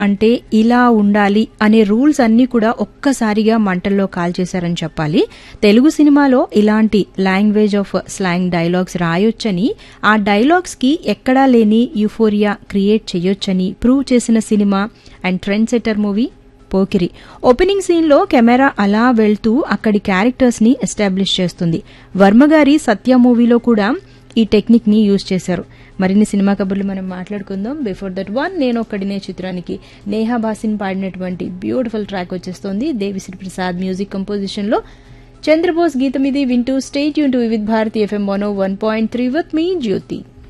అంటే ఇలా ఉండాలి అనే రూల్స్ అన్నీ కూడా ఒక్కసారిగా మంటల్లో కాల్చేశారని చెప్పాలి తెలుగు సినిమాలో ఇలాంటి లాంగ్వేజ్ ఆఫ్ స్లాంగ్ డైలాగ్స్ రాయొచ్చని ఆ డైలాగ్స్ కి ఎక్కడా లేని యుఫోరియా క్రియేట్ చేయొచ్చని ప్రూవ్ చేసిన సినిమా and trendsetter movie Pokiri opening scene లో కెమెరా అలా వెళ్తూ అక్కడి క్యారెక్టర్స్ ని ఎస్టాబ్లిష్ చేస్తుంది వర్మ గారి సత్య మూవీలో కూడా ఈ టెక్నిక్ ని యూజ్ చేశారు మరిన్ని సినిమా కబుర్లు మనం మాట్లాడుకుందాం బిఫోర్ దట్ వన్ నేను ఒక్కడినే చిత్రానికి నేహా బాసిన్ పాడినటువంటి బ్యూటిఫుల్ ట్రాక్ వచ్చేస్తోంది దేవిశ్రీ ప్రసాద్ మ్యూజిక్ కంపోజిషన్ లో చంద్రబోస్ గీతం ఇది వింటూ స్టేట్ యూన్ to Vividh Bharati FM one one point three with me Jyothi